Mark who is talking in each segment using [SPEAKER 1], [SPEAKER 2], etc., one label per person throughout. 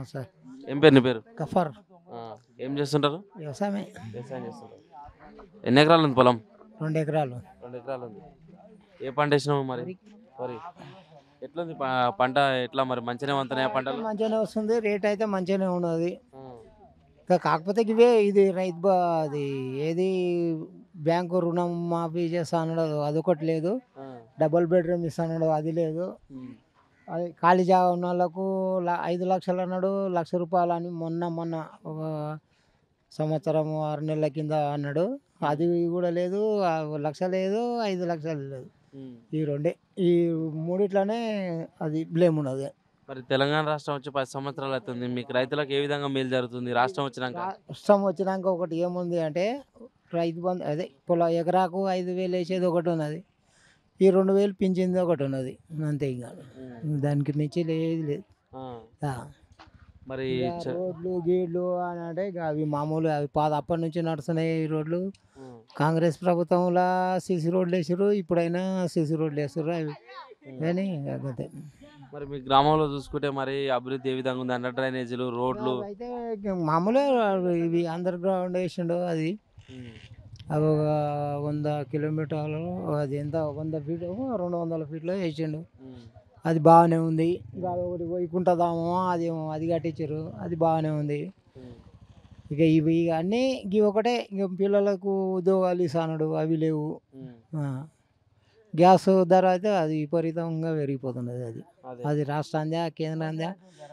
[SPEAKER 1] Sir
[SPEAKER 2] ఏం పేరు నీ పేరు
[SPEAKER 1] గఫర్
[SPEAKER 2] ఆ, ఏం చేస్తుంటారు
[SPEAKER 1] వ్యవసాయమే
[SPEAKER 2] వ్యవసాయం చేస్తుంటారు ఎన్ని ఎకరాలు ఉంది పొలం
[SPEAKER 1] రెండు ఎకరాలు
[SPEAKER 2] రెండు ఎకరాలు ఉంది ఏ పంట వేసినావు మరి వరి ఎట్లుంది ప- పంట ఎట్లా మరి మంచిగా వంతున్నాయా పంటలు
[SPEAKER 1] మంచిగానే వస్తుంది రేట్ అయితే మంచిగానే ఉన్నది
[SPEAKER 2] ఆ,
[SPEAKER 1] ఇంకా కాకపోతే ఇవే ఇది రైతు బా అది ఏది బ్యాంకు రుణం మాఫీ చేస్తా అన్నాడు అదొకటి లేదు
[SPEAKER 2] ఆ,
[SPEAKER 1] డబుల్ బెడ్రూమ్ ఇస్తా అన్నాడు అది లేదు
[SPEAKER 2] ఉమ్,
[SPEAKER 1] అది ఖాళీ జాగా ఉన్న వాళ్ళకు ల- ఐదు లక్షలు అన్నాడు లక్ష రూపాయలు అని మొన్న మొన్న ఒక సంవత్సరం ఆరు నెలల కింద అన్నాడు అది కూడా లేదు ఆ లక్ష లేదు ఐదు లక్షలు లేదు
[SPEAKER 2] ఉమ్.
[SPEAKER 1] ఈ రెండే ఈ మూడిట్లోనే అది బ్లేమ్ ఉన్నది
[SPEAKER 2] మరి తెలంగాణ రాష్ట్రం వచ్చి పది సంవత్సరాలు అవుతుంది మీకు రైతులకు ఏ విధంగా మేలు జరుగుతుంది రాష్ట్రం వచ్చినాక
[SPEAKER 1] రాష్ట్రం వచ్చినాక ఒకటి ఏముంది అంటే రైతు బంధు అదే పొల ఎకరాకు ఐదు వేలు వేసేది ఒకటి ఉన్నది ఈ రెండు వేలు పింఛింది ఒకటి ఉన్నది అంతే ఇంకా
[SPEAKER 2] ఉమ్,
[SPEAKER 1] దానికి మించి లేదు లేదు
[SPEAKER 2] ఆ,
[SPEAKER 1] ఆ.
[SPEAKER 2] మరి
[SPEAKER 1] ఇక
[SPEAKER 2] చ-
[SPEAKER 1] రోడ్లు గీడ్లు అని అంటే ఇక అవి మామూలు అవి పాత అప్పటి నుంచి నడుస్తున్నాయి ఈ రోడ్లు
[SPEAKER 2] ఉమ్,
[SPEAKER 1] కాంగ్రెస్ ప్రభుత్వంలో సీసీ రోడ్లు వేసారు ఇప్పుడైనా సీసీ రోడ్లు వేస్తారు అవి కానీ ఇక అంతే
[SPEAKER 2] మరి మీ గ్రామంలో చూసుకుంటే మరి అభివృద్ధి ఏ విధంగా ఉంది అండర్ డ్రైనేజీలు రోడ్లు
[SPEAKER 1] అయితే ఇక మామూలుగా ఇవి అండర్ గ్రౌండ్ వేసిండు అది
[SPEAKER 2] ఉమ్,
[SPEAKER 1] అవి ఒక వంద కిలోమీటర్లు అది ఎంత వంద ఫీట్ రెండు వందల ఫీట్లో వేసిండు
[SPEAKER 2] ఉమ్,
[SPEAKER 1] అది బాగానే ఉంది ఇంకా అది ఒకటి వైకుంఠధామం అది ఏమో అది కట్టించారు అది బాగానే ఉంది
[SPEAKER 2] ఉమ్,
[SPEAKER 1] ఇక ఇవి ఇక అన్నీ ఇవి ఒకటే ఇక పిల్లలకు ఉద్యోగాలు ఇస్తాడు అవి లేవు
[SPEAKER 2] ఉమ్,
[SPEAKER 1] ఆ. గ్యాస్ ధర అయితే అది విపరీతంగా పెరిగిపోతున్నది అది
[SPEAKER 2] అదే
[SPEAKER 1] అది రాష్ట్రాందా కేంద్రాందా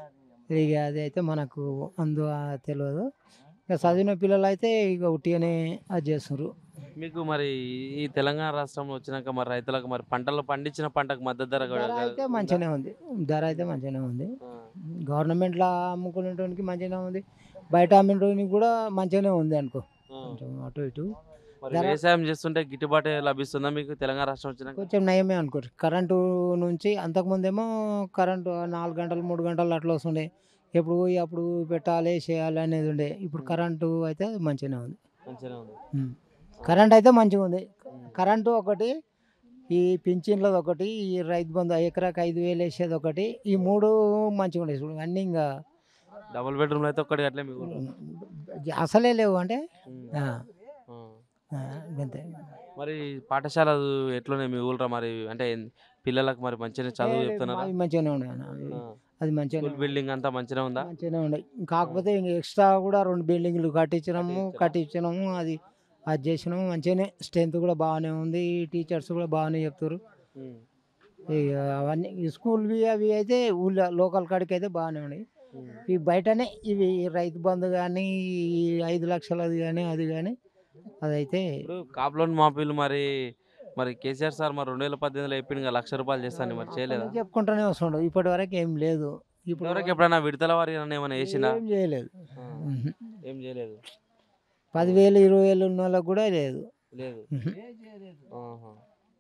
[SPEAKER 1] ఇక అది అయితే మనకు అందు తెలియదు ఇక చదివిన పిల్లలు అయితే ఇక ఉట్టిగానే అది చేస్తున్నారు
[SPEAKER 2] మీకు మరి ఈ తెలంగాణ రాష్ట్రంలో వచ్చినాక మరి రైతులకు మరి పంటలు పండించిన పంటకు మద్దతు ధర కూడా
[SPEAKER 1] ధర అయితే మంచిగానే ఉంది ధర అయితే మంచిగానే ఉంది
[SPEAKER 2] ఆ,
[SPEAKER 1] గవర్నమెంట్లో అమ్ముకునేటోనికి మంచిగానే ఉంది బయట అమ్మేటోనికి కూడా మంచిగానే ఉంది అనుకో
[SPEAKER 2] ఆ.
[SPEAKER 1] కొంచెం అటు ఇటు
[SPEAKER 2] మరి
[SPEAKER 1] ధర-
[SPEAKER 2] వ్యవసాయం చేస్తుంటే గిట్టుబాటు లభిస్తుందా మీకు తెలంగాణ రాష్ట్రం వచ్చినాక
[SPEAKER 1] కొంచెం నయమే అనుకోరు కరెంటు నుంచి అంతకుముందేమో కరెంటు నాలుగు గంటలు మూడు గంటలు అట్లా వస్తుండే ఎప్పుడు పోయి అప్పుడు పెట్టాలి చేయాలి అనేది ఉండే ఇప్పుడు కరెంటు అయితే మంచిగానే ఉంది
[SPEAKER 2] మంచిగానే ఉంది
[SPEAKER 1] ఉమ్. కరెంట్ అయితే మంచిగా ఉంది
[SPEAKER 2] ఉమ్,
[SPEAKER 1] కరెంటు ఒకటి ఈ పింఛన్లది ఒకటి ఈ రైతు బంధు ఎకరాకి ఐదు వేలు వేసేది ఒకటి ఈ మూడు మంచిగా ఉండే చూడు అన్నీ ఇంకా
[SPEAKER 2] డబుల్ బెడ్రూమ్ అయితే ఒక్కటి అట్లే మీకు
[SPEAKER 1] అసలే లేవు అంటే
[SPEAKER 2] ఉమ్,
[SPEAKER 1] ఆ,
[SPEAKER 2] ఆ.
[SPEAKER 1] ఆ, అంతే
[SPEAKER 2] మరి పాఠశాల ఎట్లున్నాయి మీ ఊళ్ళో మరి అంటే పిల్లలకు మరి మంచిగా చదువు చెప్తున్నారా
[SPEAKER 1] అవి మంచిగానే ఉన్నాయి అన్న. అవి-
[SPEAKER 2] ఆ.
[SPEAKER 1] అది మంచిగానే
[SPEAKER 2] స్కూల్ బిల్డింగ్ అంతా మంచిగా ఉందా
[SPEAKER 1] మంచిగానే ఉన్నాయి కాకపోతే ఇంక ఎక్స్ట్రా కూడా రెండు బిల్డింగ్లు కట్టించినాము కట్టించినాము అది అది చేసినాము మంచిగానే స్ట్రెంత్ కూడా బాగానే ఉంది టీచర్స్ కూడా బాగానే చెప్తారు
[SPEAKER 2] ఉమ్,
[SPEAKER 1] ఇక అవన్నీ ఈ స్కూల్వి అవి అయితే ఊళ్ళో లోకల్ కాడికి అయితే బాగానే ఉన్నాయి
[SPEAKER 2] ఉమ్,
[SPEAKER 1] ఈ బయటనే ఇవి రైతు బంధు కానీ ఈ ఐదు లక్షలది కానీ అది కానీ అదైతే
[SPEAKER 2] ఇప్పుడు కాప్ లోన్ మాఫీలు మరి మరి కేసీఆర్ సార్ మరి రెండు వేల పద్దెనిమిదిలో చెప్పింది కదా, లక్ష రూపాయలు చేస్తాను మరి చేయలేదా
[SPEAKER 1] చెప్పుకుంటూనే వస్తుండు ఇప్పటి వరకు ఏం లేదు ఇప్పుడు
[SPEAKER 2] ఇప్పటివరకు ఎప్పుడైనా విడతల వారి ఏమైనా వేసిందా
[SPEAKER 1] ఏం చేయలేదు
[SPEAKER 2] ఆ,
[SPEAKER 1] ఉహు.
[SPEAKER 2] ఏం చేయలేదు
[SPEAKER 1] పదివేలు ఇరవై వేలు ఉన్న వాళ్ళకి కూడా లేదు
[SPEAKER 2] లేదు
[SPEAKER 1] ఉహు.
[SPEAKER 2] ఆహా.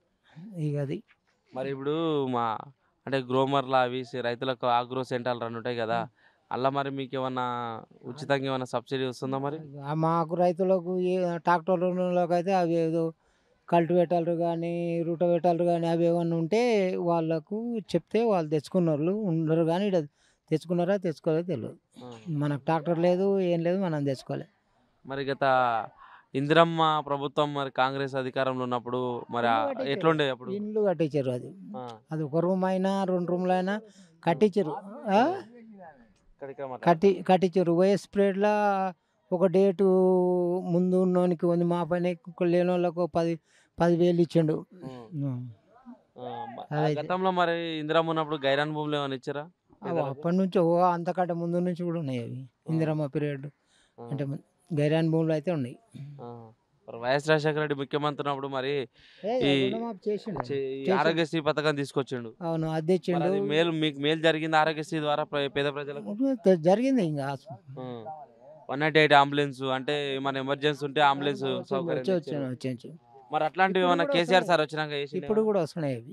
[SPEAKER 1] ఇక అది
[SPEAKER 2] మరి ఇప్పుడు మా అంటే గ్రోమర్లా అవి సి- రైతులకు ఆగ్రో సెంటర్లు రన్ ఉంటాయి కదా అలా మరి మీకు ఏమన్నా ఉచితంగా ఏమైనా సబ్సిడీ వస్తుందా మరి
[SPEAKER 1] ఆ మాకు రైతులకు ఏ ట్రాక్టర్ రుణంలోకి అయితే అవి ఏదో కల్టివేటర్లు కానీ రూటవేటర్లు కానీ అవి ఏమన్నా ఉంటే వాళ్ళకు చెప్తే వాళ్ళు తెచ్చుకున్నారు ఉండరు కానీ ఈడ తెచ్చుకున్నారా తెచ్చుకోలేదు తెలియదు
[SPEAKER 2] ఆ.
[SPEAKER 1] మనకు ట్రాక్టర్ లేదు ఏం లేదు మనం తెచ్చుకోలేదు
[SPEAKER 2] మరి గత ఇందిరమ్మ ప్రభుత్వం మరి కాంగ్రెస్ అధికారంలో ఉన్నప్పుడు మరి ఆ-
[SPEAKER 1] ఇల్లు కట్టించారు.
[SPEAKER 2] ఎట్లుండే అప్పుడు
[SPEAKER 1] ఇండ్లు కట్టించారు అది
[SPEAKER 2] ఆ.
[SPEAKER 1] అది ఒక రూమ్ అయినా రెండు రూమ్లు అయినా కట్టించారు ఆ?
[SPEAKER 2] ఇక్కడికే మరి.
[SPEAKER 1] కట్టి కట్టించారు వైఎస్ పీరియడ్లో ఒక డేటు ముందు ఉన్నోనికి ఉంది మా పైన లేని వాళ్ళకు పది పదివేలు ఇచ్చిండు
[SPEAKER 2] ఉం.
[SPEAKER 1] ఉం.
[SPEAKER 2] ఆ, మ- ఆ
[SPEAKER 1] అదైతే.
[SPEAKER 2] గతంలో మరి ఇందిరమ్మ ఉన్నప్పుడు గైరాన్ భూములు ఏమైనా ఇచ్చారా
[SPEAKER 1] అవి అప్పటి నుంచి ఓ అంతకంటే ముందు నుంచి కూడా ఉన్నాయి అవి ఇందిరమ్మ పీరియడ్
[SPEAKER 2] ఆ,
[SPEAKER 1] అంటే గైరాన్ భూములు అయితే ఉన్నాయి
[SPEAKER 2] ఆ. మరి వైఎస్ రాజశేఖర రెడ్డి ముఖ్యమంత్రి ఉన్నప్పుడు మరి
[SPEAKER 1] ఏ,
[SPEAKER 2] ఈ-
[SPEAKER 1] రుణమాఫీ చేసిండు
[SPEAKER 2] చే- ఈ
[SPEAKER 1] చేశారు.
[SPEAKER 2] ఆరోగ్యశ్రీ పథకం తీసుకొచ్చిండు
[SPEAKER 1] అవును అది
[SPEAKER 2] మరి
[SPEAKER 1] తెచ్చిండు
[SPEAKER 2] అది మేలు మీకు మేలు జరిగింది ఆరోగ్యశ్రీ ద్వారా ప్ర- పేద ప్రజలకు
[SPEAKER 1] తె- జరిగింది ఇంకా
[SPEAKER 2] వన్ నాట్ ఎయిట్ అంబులెన్స్ అంటే మన ఎమర్జెన్సీ ఉంటే అంబులెన్స్ సౌకర్యం
[SPEAKER 1] వచ్చి
[SPEAKER 2] ఇచ్చారు.
[SPEAKER 1] వచ్చి వచ్చి
[SPEAKER 2] మరి అట్లాంటివి
[SPEAKER 1] ఇప్పుడు
[SPEAKER 2] ఏమన్నా
[SPEAKER 1] కూడా
[SPEAKER 2] కేసీఆర్
[SPEAKER 1] వస్తున్నాయి.
[SPEAKER 2] సార్ వచ్చినాక చేసిండా?
[SPEAKER 1] ఇప్పుడు కూడా వస్తున్నాయి అవి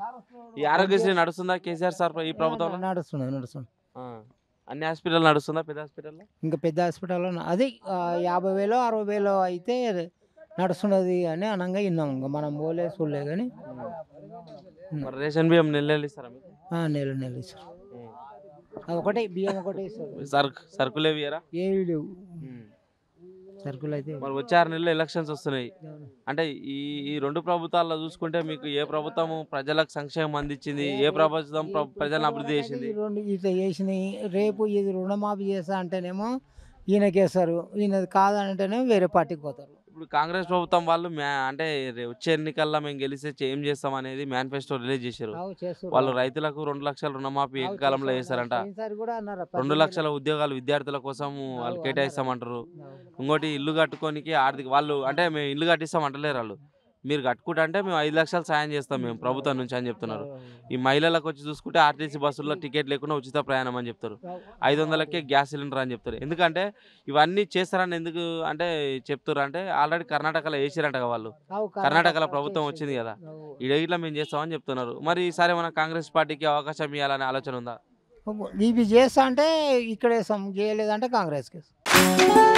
[SPEAKER 2] ఈ ఆరోగ్యశ్రీ నడుస్తుందా కేసీఆర్ సార్ ఈ ప్రభుత్వంలో
[SPEAKER 1] నడుస్తున్నాయి నడుస్తున్నాయి
[SPEAKER 2] ఆ. అన్ని హాస్పిటల్ నడుస్తుందా పెద్ద హాస్పిటల్లో
[SPEAKER 1] ఇంకా పెద్ద హాస్పిటల్లో ఉన్న- అది ఆ, యాభై వేలు అరవై వేలు అయితే నడుస్తున్నది అని అనంగా విన్నాం ఇంకా మనం పోలే చూడలే కానీ
[SPEAKER 2] మరి రేషన్ బియ్యం నెల నెలలు ఇస్తారా మీకు
[SPEAKER 1] నెల నెల ఇస్తారు
[SPEAKER 2] ఉం.
[SPEAKER 1] అది ఒకటే బియ్యం ఒకటే ఇస్తారు
[SPEAKER 2] సరుకు సరుకులు ఏవి ఇయ్యరా?
[SPEAKER 1] ఏవి లేవు సరుకులు అయితే
[SPEAKER 2] మరి వచ్చే ఆరు నెలలు ఎలక్షన్స్ వస్తున్నాయి అంటే ఈ ఈ రెండు ప్రభుత్వాల్లో చూసుకుంటే మీకు ఏ ప్రభుత్వం ప్రజలకు సంక్షేమం అందించింది ఏ ప్రభుత్వం ప్ర- ప్రజలను అభివృద్ధి చేసింది
[SPEAKER 1] ఈ రెండు ఇట్లా చేసినాయి రేపు ఇది రుణమాఫీ చేస్తా అంటేనేమో ఈయనకేస్తారు ఈయన కాదంటేనేమో వేరే పార్టీకి పోతారు
[SPEAKER 2] ఇప్పుడు కాంగ్రెస్ ప్రభుత్వం వాళ్ళు మ్యా అంటే రే- వచ్చే ఎన్నికల్లో మేము గెలిస్తే చే- ఏం చేస్తాం అనేది మేనిఫెస్టో రిలీజ్ చేశారు
[SPEAKER 1] అవు చేస్తారు.
[SPEAKER 2] వాళ్ళు రైతులకు రెండు లక్షల రుణమాఫీ
[SPEAKER 1] అవు
[SPEAKER 2] ఏకకాలంలో
[SPEAKER 1] చేస్తారు.
[SPEAKER 2] చేస్తారంట
[SPEAKER 1] ఈసారి కూడా అన్నారు
[SPEAKER 2] రెండు లక్షల ఉద్యోగాలు విద్యార్థుల కోసం వాళ్ళు
[SPEAKER 1] అవు,
[SPEAKER 2] కేటాయిస్తామంటారు
[SPEAKER 1] అన్నారు.
[SPEAKER 2] ఇంకోటి ఇల్లు కట్టుకోనికి ఆర్థిక వాళ్ళు అంటే మేము ఇల్లు కట్టిస్తాం అంటలేరు వాళ్ళు మీరు కట్టుకుంటే అంటే మేము ఐదు లక్షలు సాయం చేస్తాం మేము ప్రభుత్వం నుంచి అని చెప్తున్నారు ఈ మహిళలకు వచ్చి చూసుకుంటే ఆర్టీసీ బస్సుల్లో టికెట్ లేకుండా ఉచిత ప్రయాణం అని చెప్తారు ఐదు వందలకే గ్యాస్ సిలిండర్ అని చెప్తారు ఎందుకంటే ఇవన్నీ చేస్తారని ఎందుకు అంటే చెప్తారు అంటే ఆల్రెడీ కర్ణాటకలో వేసిరంట కదా వాళ్ళు
[SPEAKER 1] అవు,
[SPEAKER 2] కర్ణాటకలో ప్రభుత్వం
[SPEAKER 1] చేసింది.
[SPEAKER 2] వచ్చింది కదా
[SPEAKER 1] అవు.
[SPEAKER 2] ఇడ ఇట్లా మేము చేస్తామని చెప్తున్నారు మరి ఈసారి మన కాంగ్రెస్ పార్టీకి అవకాశం ఇవ్వాలనే ఆలోచన ఉందా
[SPEAKER 1] ఇవి చేస్తా అంటే ఇక్కడ వేస్తాం చేయలేదంటే కాంగ్రెస్కి వేస్తాం.